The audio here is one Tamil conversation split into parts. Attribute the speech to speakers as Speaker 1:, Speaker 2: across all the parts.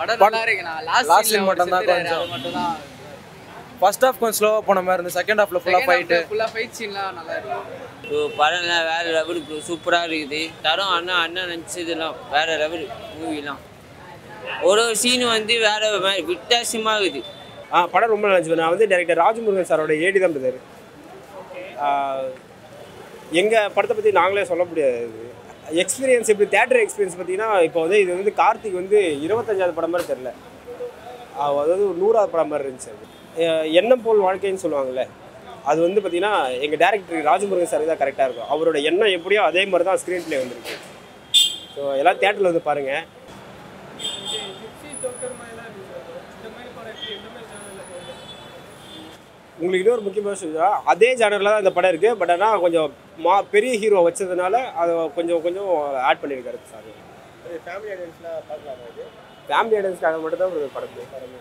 Speaker 1: படம் நல்லா இருக்குண்ணா லாஸ்ட்
Speaker 2: last
Speaker 1: சீன்ல
Speaker 2: scene
Speaker 1: மட்டும்
Speaker 2: மட்டும்தான்
Speaker 1: தான்
Speaker 2: கொஞ்சம்.
Speaker 1: அது மட்டும் தான்
Speaker 2: ஃபர்ஸ்ட் ஹாஃப் கொஞ்சம் ஸ்லோவாக போன மாதிரி இருந்து செகண்ட் ஹாஃப்ல ஃபுல்லாக ஃபைட்டு
Speaker 1: ஃபுல்லா ஃபைட் சீன்லாம் நல்லா இருக்கு
Speaker 3: ப்ரோ படம்லாம் வேற லெவல் ப்ரோ சூப்பராக இருக்குது தரம் அண்ணா அண்ணன் நினச்சதுலாம் வேற லெவல் மூவிலாம் ஒரு ஒரு சீன் வந்து வேற மாதிரி வித்தியாசமாக இருக்குது
Speaker 4: ஆ படம் ரொம்ப நல்லா இருந்துச்சு நான் வந்து டைரக்டர் ராஜமுருகன் சாரோட ஏடி தான் பிரதர் எங்கள் படத்தை பற்றி நாங்களே சொல்ல முடியாது எக்ஸ்பீரியன்ஸ் இப்படி தேட்டர் எக்ஸ்பீரியன்ஸ் பார்த்தீங்கன்னா இப்போ வந்து இது வந்து கார்த்திக் வந்து இருபத்தஞ்சாவது படம் மாதிரி தெரில அதாவது ஒரு நூறாவது படம் மாதிரி இருந்துச்சு அது அஹ் எண்ணம் போல் வாழ்க்கைன்னு சொல்லுவாங்கல்ல அது வந்து பார்த்தீங்கன்னா எங்கள் டேரக்டர் ராஜமுருகன் சார் தான் கரெக்டாக இருக்கும் அவரோட எண்ணம் எப்படியோ அதே மாதிரி தான் ஸ்க்ரீன் ப்ளே வந்திருக்கு ஸோ எல்லாம் தேட்டரில் வந்து பாருங்கள் உங்களுக்கு இன்னொரு முக்கியமான விஷயம் அதே ஜானரில் தான் இந்த படம் இருக்குது பட் ஆனால் கொஞ்சம் மா பெரிய ஹீரோ வச்சதுனால அதை கொஞ்சம் கொஞ்சம் ஆட் பண்ணியிருக்காரு சார் ஃபேமிலி ஆடியன்ஸ்க்காக மட்டும் தான் ஒரு படம்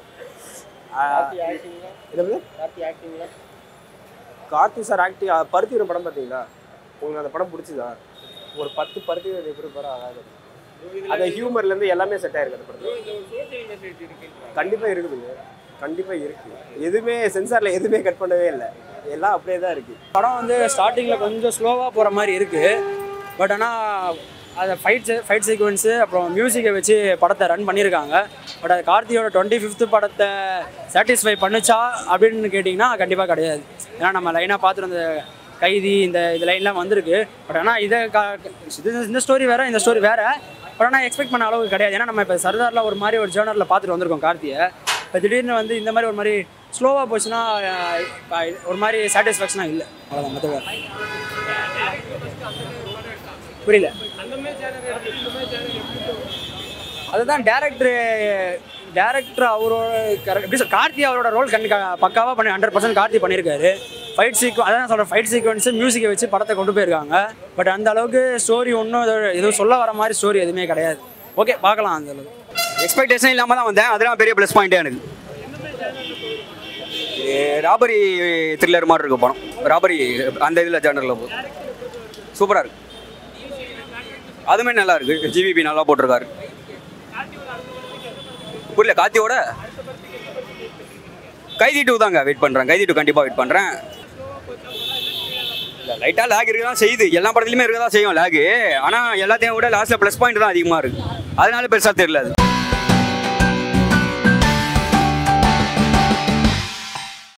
Speaker 4: இது கார்த்தி சார் ஆக்டிங் பருத்தி ஒரு படம் பார்த்தீங்களா உங்களுக்கு அந்த படம் பிடிச்சதா ஒரு பத்து பருத்தி எப்படி படம் ஆகாது அந்த ஹியூமர்லேருந்து எல்லாமே செட் ஆயிருக்கு அந்த படத்தில் கண்டிப்பாக இருக்குதுங்க கண்டிப்பாக இருக்குது எதுவுமே சென்சாரில் எதுவுமே கட் பண்ணவே இல்லை எல்லாம் அப்படியே தான் இருக்குது
Speaker 5: படம் வந்து ஸ்டார்டிங்கில் கொஞ்சம் ஸ்லோவாக போகிற மாதிரி இருக்குது பட் ஆனால் அதை ஃபைட் ஃபைட் சீக்வன்ஸு அப்புறம் மியூசிக்கை வச்சு படத்தை ரன் பண்ணியிருக்காங்க பட் அது கார்த்தியோட டுவெண்ட்டி ஃபிஃப்த்து படத்தை சாட்டிஸ்ஃபை பண்ணுச்சா அப்படின்னு கேட்டிங்கன்னா கண்டிப்பாக கிடையாது ஏன்னா நம்ம லைனாக பார்த்துட்டு அந்த கைதி இந்த இது லைன்லாம் வந்திருக்கு பட் ஆனால் இதை கா இது இந்த ஸ்டோரி வேறு இந்த ஸ்டோரி வேறு பட் ஆனால் எக்ஸ்பெக்ட் பண்ண அளவுக்கு கிடையாது ஏன்னா நம்ம இப்போ சர்தாரில் ஒரு மாதிரி ஒரு ஜேர்னரில் பார்த்துட்டு வந்திருக்கோம் கார்த்தியை இப்போ திடீர்னு வந்து இந்த மாதிரி ஒரு மாதிரி ஸ்லோவாக போச்சுன்னா அஹ், ஒரு மாதிரி சாட்டிஸ்ஃபேக்ஷனாக இல்லை அவ்வளோதான் மற்ற வேறு புரியல அதுதான் டேரக்டர் டேரக்டர் அவரோட கரெக்ட் எப்படி சொல் கார்த்தி அவரோட ரோல் கண் பக்காவாக பண்ணி ஹண்ட்ரட் பர்சன்ட் கார்த்தி பண்ணியிருக்காரு ஃபைட் சீக்வன் அதான் சொல்கிறேன் ஃபைட் சீக்வன்ஸு மியூசிக்கை வச்சு படத்தை கொண்டு போயிருக்காங்க பட் அந்த அளவுக்கு ஸ்டோரி ஒன்றும் எதுவும் சொல்ல வர மாதிரி ஸ்டோரி எதுவுமே கிடையாது ஓகே பார்க்கலாம் அந்த அளவுக்கு
Speaker 6: எக்ஸ்பெக்டேஷன் இல்லாமல் தான் வந்தேன் அதெல்லாம் பெரிய ப்ளஸ் பாயிண்ட்டே எனக்கு ராபரி த்ரில்லர் மாதிரி இருக்கு படம் ராபரி அந்த இதில் ஜேனரில் போகுது சூப்பராக இருக்கு அதுவுமே நல்லா இருக்கு ஜிவிபி நல்லா போட்டிருக்காரு புரியல கார்த்தியோட கைதி டூ தாங்க வெயிட் பண்ணுறேன் கைதி டூ கண்டிப்பாக வெயிட் பண்ணுறேன் இல்லை லைட்டாக லேக் இருக்க தான் செய்யுது எல்லா படத்துலையுமே இருக்க தான் செய்யும் லேகு ஆனால் எல்லாத்தையும் விட லாஸ்ட்டில் ப்ளஸ் பாயிண்ட் தான் அதிகமாக இருக்குது அதனால பெருசாக தெரியல அது